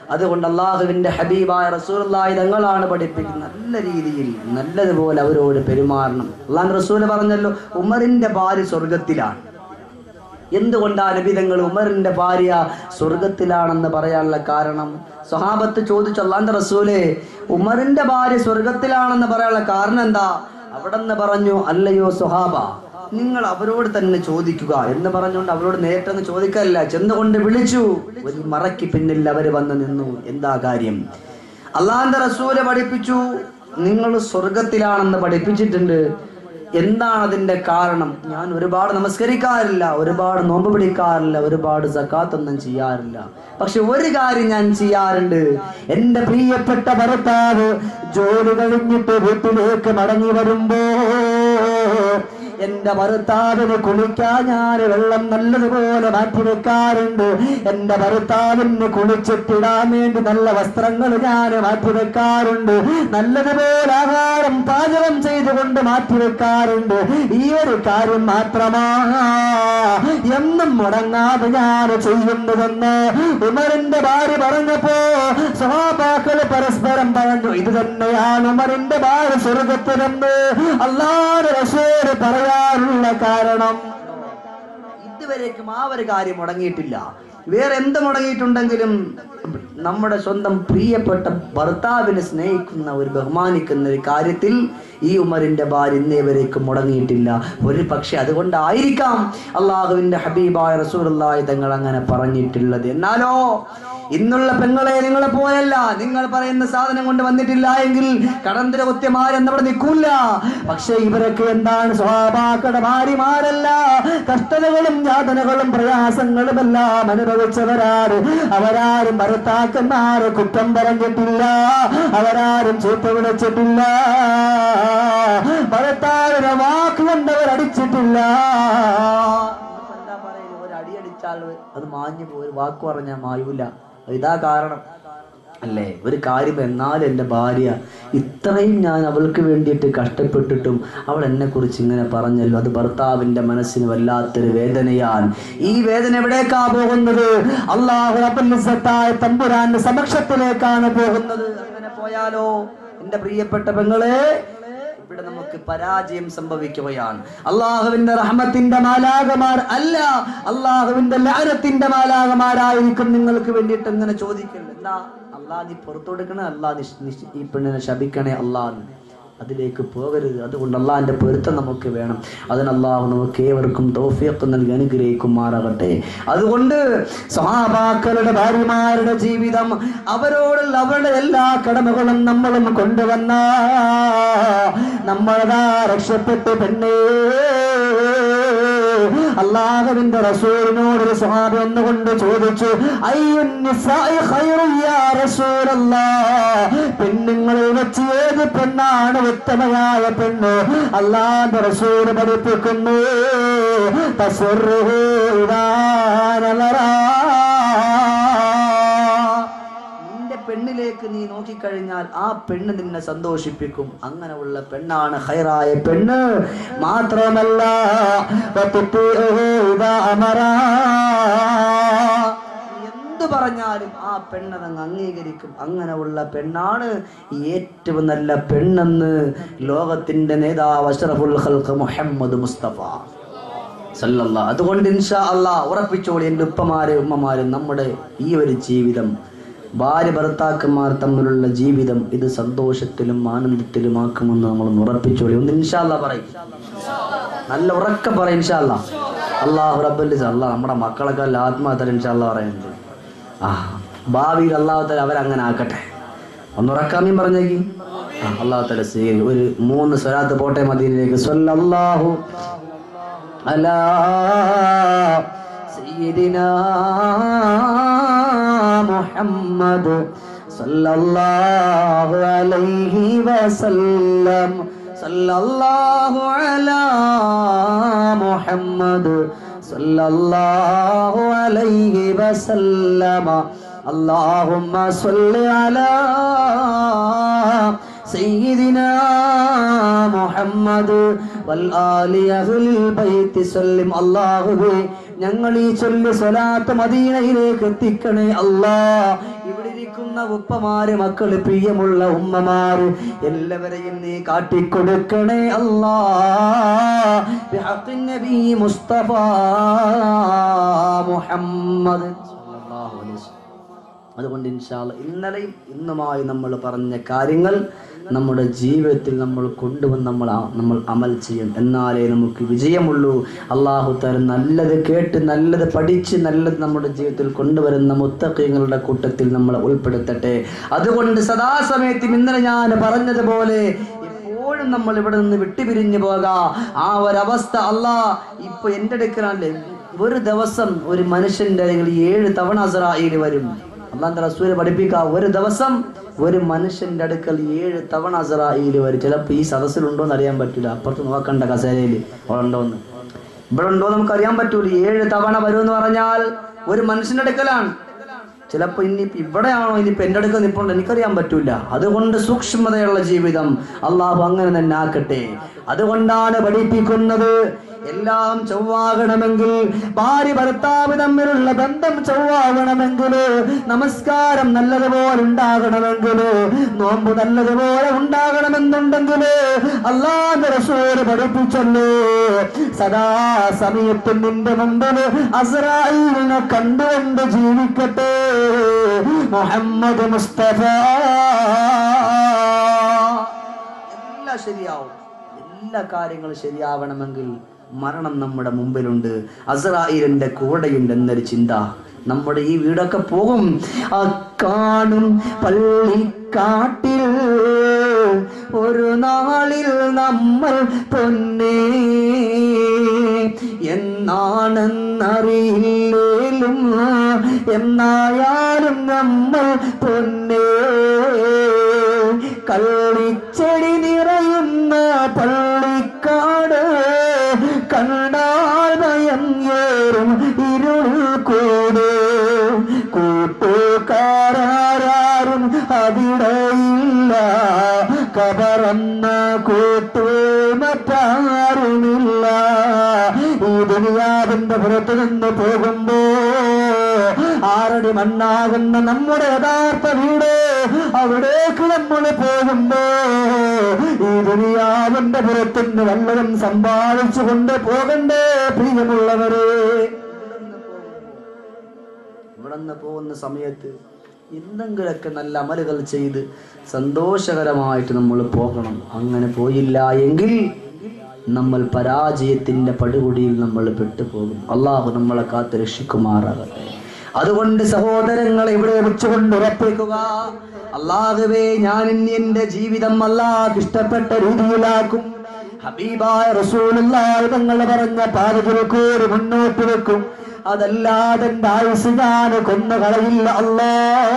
അതുകൊണ്ട് അള്ളാഹുവിന്റെ ഹബീബായ റസൂലുള്ളാഹി തങ്ങളാണ് പഠിപ്പിക്കുന്നത് നല്ല രീതിയിൽ നല്ലതുപോലെ അവരോട് പെരുമാറണം അള്ളാഹ് റസൂൽ പറഞ്ഞല്ലോ ഉമറിന്റെ ഭാര്യ സ്വർഗത്തിലാണ് എന്തുകൊണ്ടാണ് നബിതങ്ങൾ ഉമറിന്റെ ഭാര്യ സ്വർഗത്തിലാണെന്ന് പറയാനുള്ള കാരണം സ്വഹാബത്ത് ചോദിച്ചു അള്ളാന്റെ റസൂലെ ഉമറിന്റെ ഭാര്യ സ്വർഗത്തിലാണെന്ന് പറയാനുള്ള കാരണം എന്താ അവിടെ നിന്ന് പറഞ്ഞു അല്ലയോ സ്വഹാബ നിങ്ങൾ അവരോട് തന്നെ ചോദിക്കുക എന്ന് പറഞ്ഞുകൊണ്ട് അവരോട് നേരിട്ട് അങ്ങ് ചോദിക്കല്ല ചെന്നുകൊണ്ട് വിളിച്ചു ഒരു മറയ്ക്ക് പിന്നിൽ അവര് വന്ന് നിന്നു എന്താ കാര്യം അള്ളാന്റെ റസൂല് പഠിപ്പിച്ചു നിങ്ങൾ സ്വർഗത്തിലാണെന്ന് പഠിപ്പിച്ചിട്ടുണ്ട് എന്താണ് അതിന്റെ കാരണം ഞാൻ ഒരുപാട് നമസ്കരിക്കാറില്ല ഒരുപാട് നോമ്പ് പിടിക്കാറില്ല ഒരുപാട് സക്കാത്തൊന്നും ചെയ്യാറില്ല പക്ഷെ ഒരു കാര്യം ഞാൻ ചെയ്യാറുണ്ട് എന്റെ പ്രിയപ്പെട്ട ഭർത്താവ് ജോലി കഴിഞ്ഞിട്ട് വീട്ടിലേക്ക് മടങ്ങി വരുമ്പോ എന്റെ ഭർത്താവിന് കുളിക്കാൻ ഞാൻ വെള്ളം നല്ലതുപോലെ മാറ്റി വെക്കാറുണ്ട് എന്റെ ഭർത്താവിന് കുളിച്ചിട്ടിടാൻ വേണ്ടി നല്ല വസ്ത്രങ്ങൾ ഞാൻ മാറ്റി വെക്കാറുണ്ട് നല്ലതുപോലെ ആഹാരം പാചകം ചെയ്തുകൊണ്ട് മാറ്റി വെക്കാറുണ്ട് ഈ ഒരു കാര്യം മാത്രമാ എന്നും മുടങ്ങാതെ ഞാൻ ചെയ്യുന്നതെന്ന് ഉമറിന്റെ ഭാര്യ പറഞ്ഞപ്പോ സഹാബാക്കള് പരസ്പരം പറഞ്ഞു ഇത് തന്നെയാണ് ഉമറിന്റെ ഭാര്യ സ്വർഗത്തിലെന്ന് അല്ലാതെ റസൂല് പറയാനുള്ള കാരണം ഇതുവരേക്കും ആ ഒരു കാര്യം മുടങ്ങിയിട്ടില്ല വേറെ എന്ത് മുടങ്ങിയിട്ടുണ്ടെങ്കിലും നമ്മുടെ സ്വന്തം പ്രിയപ്പെട്ട ഭർത്താവിനെ സ്നേഹിക്കുന്ന ഒരു ബഹുമാനിക്കുന്ന ഒരു കാര്യത്തിൽ ഈ ഉമറിന്റെ ഭാര്യ ഇന്നേവരേക്കും മുടങ്ങിയിട്ടില്ല ഒരു പക്ഷെ അതുകൊണ്ടായിരിക്കാം അള്ളാഹുവിന്റെ ഹബീബായ റസൂലുള്ളാഹി തങ്ങൾ അങ്ങനെ പറഞ്ഞിട്ടുള്ളത് എന്നാലോ ഇന്നുള്ള പെങ്ങളെ നിങ്ങളെ പോയല്ല നിങ്ങൾ പറയുന്ന സാധനം കൊണ്ട് വന്നിട്ടില്ല എങ്കിൽ കടന്തര കുത്യമാരെന്നവിടെ നിൽക്കൂല പക്ഷെ ഇവരൊക്കെ എന്താണ് സ്വാഭാക്കട ഭാര്യമാരല്ല കഷ്ടതകളും യാതനകളും പ്രയാസങ്ങളും എല്ലാം അനുഭവിച്ചവരാണ് അവരാരും ഭർത്താക്കന്മാരെ കുറ്റം പറഞ്ഞിട്ടില്ല അവരാരും ചീത്ത വിളിച്ചിട്ടില്ല ഭർത്താവിനെ വാക്ക് കൊണ്ടവർ അടിച്ചിട്ടില്ല എന്താ പറയുക ഒരു അടി അടിച്ചാൽ അത് മാഞ്ഞു പോയി ഒരു വാക്ക് പറഞ്ഞാൽ മായൂല ഇതാ കാരണം അല്ലേ ഒരു കാര്യം എന്നാലും എൻ്റെ ഭാര്യ ഇത്രയും ഞാൻ അവൾക്ക് വേണ്ടിയിട്ട് കഷ്ടപ്പെട്ടിട്ടും അവൾ എന്നെ കുറിച്ച് ഇങ്ങനെ പറഞ്ഞല്ലോ അത് ഭർത്താവിൻ്റെ മനസ്സിന് വല്ലാത്തൊരു വേദനയാൻ ഈ വേദന എവിടേക്കാ പോകുന്നത് അള്ളാഹു റബ്ബുൽ തമ്പുരാന്റെ സമക്ഷത്തിലേക്കാണ് പോകുന്നത് അങ്ങനെ പോയാലോ എൻ്റെ പ്രിയപ്പെട്ട പെങ്ങളെ ഇവിടെ നമുക്ക് പരാജയം സംഭവിക്കുകയാണ് അള്ളാഹുവിന്റെ റഹ്മത്തിന്റെ മാലാകമാർ അല്ല അള്ളാഹുവിന്റെ ലാരത്തിന്റെ മാലാകമാരായിരിക്കും നിങ്ങൾക്ക് വേണ്ടിയിട്ട് ഇങ്ങനെ ചോദിക്കരുത് എന്താ അള്ളാഹ് നീ പുറത്തു കൊടുക്കണേ അള്ളാഹ് നിഷ്- നിഷ്- ഈ പെണ്ണിനെ ശപിക്കണേ അള്ളാഹ് അതിലേക്ക് പോകരുത് അതുകൊണ്ട് അള്ളാഹിന്റെ പൊരുത്തം നമുക്ക് വേണം അതിന് അള്ളാഹു നമുക്ക് ഏവർക്കും തോഫിയൊക്കെ നൽകി അനുഗ്രഹിക്കുമാറാകട്ടെ അതുകൊണ്ട് സഹാബാക്കളുടെ ഭാര്യമാരുടെ ജീവിതം അവരോടുള്ള അവരുടെ എല്ലാ കടമകളും നമ്മളും കൊണ്ടുവന്ന നമ്മളതാ രക്ഷപ്പെട്ട് പെണ്ണേ അള്ളാഹുവിന്റെ റസൂലിനോട് ഒരു സ്വഹാബി ഒന്നുകൊണ്ട് ചോദിച്ചു അയ്യുൻ നിസാഇ ഖൈറു യാ റസൂലല്ലാഹ് പെണ്ണുങ്ങളിൽ വെച്ച് ഏത് പെണ്ണാണ് ഉത്തമയായ പെണ്ണ് അള്ളാന്റെ റസൂല് പഠിപ്പിക്കുന്നു തസ്റുഹു ഇദാ നളറാ നിന്റെ പെണ്ണിലേക്ക് നീ നോക്കിക്കഴിഞ്ഞാൽ ആ പെണ്ണ് നിന്നെ സന്തോഷിപ്പിക്കും അങ്ങനെയുള്ള പെണ്ണാണ് ഹൈറായ പെണ്ണ് മാത്രമല്ല വതുത്തിഉഹു ഇദാ അമറാ. എന്ത് പറഞ്ഞാലും ആ പെണ്ണതങ്ങ് അംഗീകരിക്കും അങ്ങനെയുള്ള പെണ്ണാണ് ഏറ്റവും നല്ല പെണ്ണെന്ന് ലോകത്തിന്റെ നേതാവ് അഷ്റഫുൽ ഖൽഖ് മുഹമ്മദ് മുസ്തഫ സല്ലല്ലാ അതുകൊണ്ട് ഇൻഷാ അല്ലാ ഉറപ്പിച്ചോളി എൻ്റെ ഉപ്പമാരെ ഉമ്മമാരും നമ്മുടെ ഈ ഒരു ജീവിതം ഭാര്യ ഭർത്താക്കന്മാർ തമ്മിലുള്ള ജീവിതം ഇത് സന്തോഷത്തിലും ആനന്ദത്തിലുമാക്കുമെന്ന് നമ്മൾ ഒന്ന് ഉറപ്പിച്ചോളി ഒന്ന് ഇൻഷാല്ല പറയും നല്ല ഉറക്കം പറയും ഇൻഷാല്ല അള്ളാഹു റബ്ബൽ അള്ളാഹ് നമ്മുടെ മക്കളൊക്കെ അല്ല ആത്മാർത്ഥ ഇൻഷാല്ല പറയുന്നത് ആ ഭാവിയിൽ അള്ളാഹു തല അവരങ്ങനെ ആക്കട്ടെ ഒന്ന് ഉറക്കാമീൻ പറഞ്ഞേക്ക് ആ അള്ളാഹു തല സ്വീകരി ഒരു മൂന്ന് സ്വലാത്ത് പോട്ടെ മദീനിലേക്ക് സ്വല്ലല്ലാഹു അലാ സയ്യിദിനാ മുഹമ്മദ് സല്ലല്ലാഹു അലൈഹി വസല്ലം സല്ലല്ലാഹു അലാ മുഹമ്മദ് സല്ലല്ലാഹു അലൈഹി വസല്ലമ اللهم صل على سيدنا محمد والآل أهل البيت سلم الله ഞങ്ങൾ ഈ ചൊല്ലി സ്വലാത്ത് മദീനയിലേക്ക് എത്തിക്കണേ അല്ലാ ഇവിടെ ഇരിക്കുന്ന സ്നേഹിക്കുന്ന ഉപ്പമാര് മക്കള് പ്രിയമുള്ള ഉമ്മമാര് എല്ലാവരെയും നീ കാട്ടിക്കൊടുക്കണേ അല്ലാ ബിഹഖി നബി മുസ്തഫ മുഹമ്മദ് സല്ലല്ലാഹു അലൈഹി വസല്ലം. അതുകൊണ്ട് ഇൻഷാല്ല ഇന്നലെയും ഇന്നുമായി നമ്മൾ പറഞ്ഞ കാര്യങ്ങൾ നമ്മുടെ ജീവിതത്തിൽ നമ്മൾ കൊണ്ടുവന്ന് നമ്മൾ ആ- നമ്മൾ അമൽ ചെയ്യും എന്നാലേ നമുക്ക് വിജയമുള്ളൂ അള്ളാഹു തരം നല്ലത് കേട്ട് നല്ലത് പഠിച്ച് നല്ലത് നമ്മുടെ ജീവിതത്തിൽ കൊണ്ടുവരുന്ന മുത്തക്കങ്ങളുടെ കൂട്ടത്തിൽ നമ്മൾ ഉൾപ്പെടുത്തട്ടെ അതുകൊണ്ട് സദാസമയത്തും ഇന്നലെ ഞാൻ പറഞ്ഞതുപോലെ എപ്പോഴും നമ്മൾ ഇവിടെ നിന്ന് വിട്ടുപിരിഞ്ഞു പോകാം ആ ഒരവസ്ഥ അല്ലാ ഇപ്പൊ എൻ്റെ അടുക്കലല്ലേ ഒരു ദിവസം ഒരു മനുഷ്യന്റെ അല്ലെങ്കിൽ ഏഴ് തവണ അസറായിൽ വരും അള്ളാന്റെ റസൂല് പഠിപ്പിക്കുക ഒരു ദിവസം ഒരു മനുഷ്യന്റെ അടുക്കൽ ഏഴ് തവണ അസറായിൽ വരും ചിലപ്പോൾ ഈ സദസ്സിലുണ്ടോ എന്ന് അറിയാൻ പറ്റില്ല അപ്പുറത്ത് നോക്കണ്ട കസേരയിൽ അവിടെ ഉണ്ടോന്ന് ഇവിടെ ഉണ്ടോ നമുക്ക് അറിയാൻ പറ്റൂല ഏഴ് തവണ വരുമെന്ന് പറഞ്ഞാൽ ഒരു മനുഷ്യന്റെ അടുക്കലാണ് ചിലപ്പോൾ ഇനിയിപ്പോ ഇവിടെയാണോ ഇനിയിപ്പോ എൻ്റെ അടുക്കൽ നിൽപ്പുണ്ട് എനിക്കറിയാൻ പറ്റൂല അതുകൊണ്ട് സൂക്ഷ്മതയുള്ള ജീവിതം അള്ളാഹു അങ്ങനെ തന്നെ ആക്കട്ടെ അതുകൊണ്ടാണ് പഠിപ്പിക്കുന്നത് എല്ലാം ചൊവ്വാകണമെങ്കിൽ ഭാര്യ ഭർത്താവ് തമ്മിലുള്ള ബന്ധം ചൊവ്വാകണമെങ്കിൽ നമസ്കാരം നല്ലതുപോലെ ഉണ്ടാകണമെങ്കിൽ നോമ്പ് നല്ലതുപോലെ ഉണ്ടാകണമെന്നുണ്ടെങ്കിൽ അള്ളാന്റെ റസൂല് പഠിപ്പിച്ചല്ലോ സദാ സമയത്തും നിന്റെ മുമ്പിൽ അസ്രായിലിനെ കണ്ടുകൊണ്ട് ജീവിക്കട്ടെ മുഹമ്മദ് മുസ്തഫ എല്ലാം ശരിയാവും എല്ലാ കാര്യങ്ങളും ശരിയാവണമെങ്കിൽ മരണം നമ്മുടെ മുമ്പിലുണ്ട് അസറായിലിന്റെ കൂടെയുണ്ട് എന്നൊരു ചിന്ത നമ്മുടെ ഈ വീടൊക്കെ പോകും ആ കാണും പള്ളിക്കാട്ടിൽ ഒരു നാളിൽ നമ്മൾ പൊന്നേ എന്നാണെന്നറിയില്ലേലും എന്നായാലും നമ്മൾ പൊന്നേ കള്ളിച്ചെടി നിറയുന്ന പള്ളിക്കാട് കണ്ടാൽ ഭയം ഏറും ഇരുൾ കൂട് കൂട്ടുകാരും അവിടെയില്ല കബറന്ന കൂട്ടു മറ്റാരുമില്ല ഈ ദുനിയാവിന്റെ പുറത്തു നിന്ന് പോകുമ്പോ ആറടി മണ്ണാകുന്ന നമ്മുടെ യഥാർത്ഥ വീട് അവിടേക്ക് നമ്മൾ പോകുമ്പോ ഈ ദുനിയാവിന്റെ പുറത്തുനിന്ന് വല്ലതും സമ്പാദിച്ചു കൊണ്ട് പോകണ്ടേ പ്രിയമുള്ളവരെ ഇവിടുന്ന് പോകുന്ന സമയത്ത് എന്തെങ്കിലുമൊക്കെ നല്ല അമലുകൾ ചെയ്ത് സന്തോഷകരമായിട്ട് നമ്മൾ പോകണം അങ്ങനെ പോയില്ല എങ്കിൽ നമ്മൾ പരാജയത്തിന്റെ പടുകുടിയിൽ നമ്മൾ പെട്ടുപോകും അള്ളാഹു നമ്മളെ കാത്ത് രക്ഷിക്കുമാറാകട്ടെ അതുകൊണ്ട് സഹോദരങ്ങളെ ഇവിടെ വെച്ചുകൊണ്ട് ഉറപ്പിക്കുക അള്ളാഹുവേ ഞാൻ ഇനി എന്റെ ജീവിതം അല്ലാഹ് ഇഷ്ടപ്പെട്ട രീതിയിലാക്കും ഹബീബായ റസൂലുള്ളാഹി തങ്ങൾ പറഞ്ഞ പാതതിരക്കൂറ് മുന്നോട്ട് വെക്കും അതല്ലാതെ എന്റെ ആയുസ് ഞാൻ കൊന്നു കളയില്ല അല്ലാ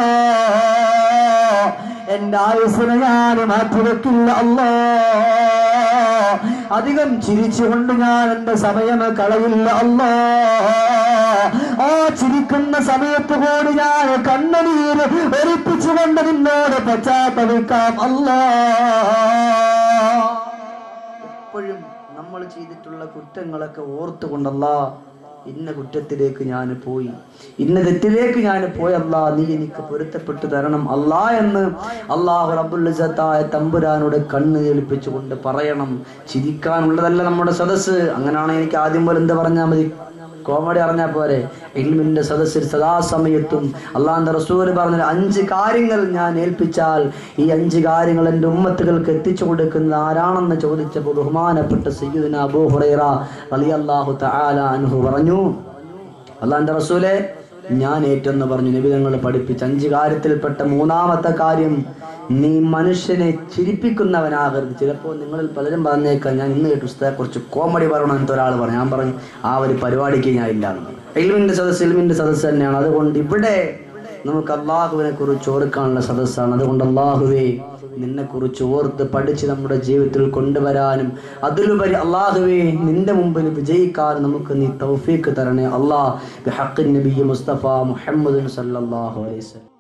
എന്റെ ആയുസ്സിനെ ഞാൻ മാറ്റിവെക്കില്ല അല്ലാ അധികം ചിരിച്ചുകൊണ്ട് ഞാൻ എന്റെ സമയം കളയില്ല അല്ലാ ആ ചിരിക്കുന്ന സമയത്ത് കൂടി ഞാൻ കണ്ണുനീര് ഒരിപ്പിച്ചുകൊണ്ട് നിന്നോട് പശ്ചാത്തലിക്കാം അല്ലാ എപ്പോഴും നമ്മൾ ചെയ്തിട്ടുള്ള കുറ്റങ്ങളൊക്കെ ഓർത്തുകൊണ്ടല്ല ഇന്ന കുറ്റത്തിലേക്ക് ഞാൻ പോയി ഇന്ന തെറ്റിലേക്ക് ഞാൻ പോയല്ല നീ എനിക്ക് പൊരുത്തപ്പെട്ടു തരണം അല്ലാ എന്ന് അള്ളാഹു റബുല്ലായ തമ്പുരാനോട് കണ്ണ് ഏൽപ്പിച്ചുകൊണ്ട് പറയണം ചിരിക്കാനുള്ളതല്ല നമ്മുടെ സദസ്സ് അങ്ങനെയാണ് എനിക്ക് ആദ്യം പോലെ എന്ത് പറഞ്ഞാൽ മതി കോമഡി അറിഞ്ഞാൽ പോരെ ഇൽമിന്റെ സദസ്സിൽ സദാസമയത്തും അള്ളാന്റെ റസൂല് പറഞ്ഞ അഞ്ച് കാര്യങ്ങൾ ഞാൻ ഏൽപ്പിച്ചാൽ ഈ അഞ്ച് കാര്യങ്ങൾ എൻ്റെ ഉമ്മത്തുകൾക്ക് എത്തിച്ചു കൊടുക്കുന്നത് ആരാണെന്ന് ചോദിച്ചപ്പോൾ ബഹുമാനപ്പെട്ട സയ്യിദിന അബൂ ഹുറൈറ റളിയല്ലാഹു തആല അൻഹു പറഞ്ഞു അള്ളാന്റെ റസൂലെ ഞാൻ ഏറ്റെന്ന് പറഞ്ഞു നബി തങ്ങൾ പഠിപ്പിച്ച അഞ്ച് കാര്യത്തിൽപ്പെട്ട മൂന്നാമത്തെ കാര്യം നീ മനുഷ്യനെ ചിരിപ്പിക്കുന്നവനാകരുത് ചിലപ്പോൾ നിങ്ങളിൽ പലരും പറഞ്ഞേക്കാം ഞാൻ ഇന്ന് കേട്ടു പുസ്തകത്തെ കുറിച്ച് കോമഡി പറയണമെന്ന് ഒരാൾ പറഞ്ഞു ഞാൻ പറഞ്ഞു ആ ഒരു പരിപാടിക്ക് ഞാൻ ഇല്ലാന്ന് ഇൽമിന്റെ സദസ്സ് ഇൽമിന്റെ സദസ്സ് തന്നെയാണ് അതുകൊണ്ട് ഇവിടെ നമുക്ക് അള്ളാഹുവിനെ കുറിച്ച് ഓർക്കാനുള്ള സദസ്സാണ് അതുകൊണ്ട് അള്ളാഹുവേ നിന്നെ കുറിച്ച് ഓർത്ത് പഠിച്ച് നമ്മുടെ ജീവിതത്തിൽ കൊണ്ടുവരാനും അതിലുപരി അള്ളാഹുവേ നിന്റെ മുമ്പിൽ വിജയിക്കാൻ നമുക്ക് നീ തൗഫീക്ക് തരണേ അള്ളാഹ് നബി മുസ്തഫ മുഹമ്മദ് സല്ലല്ലാഹു അലൈഹി വസല്ലം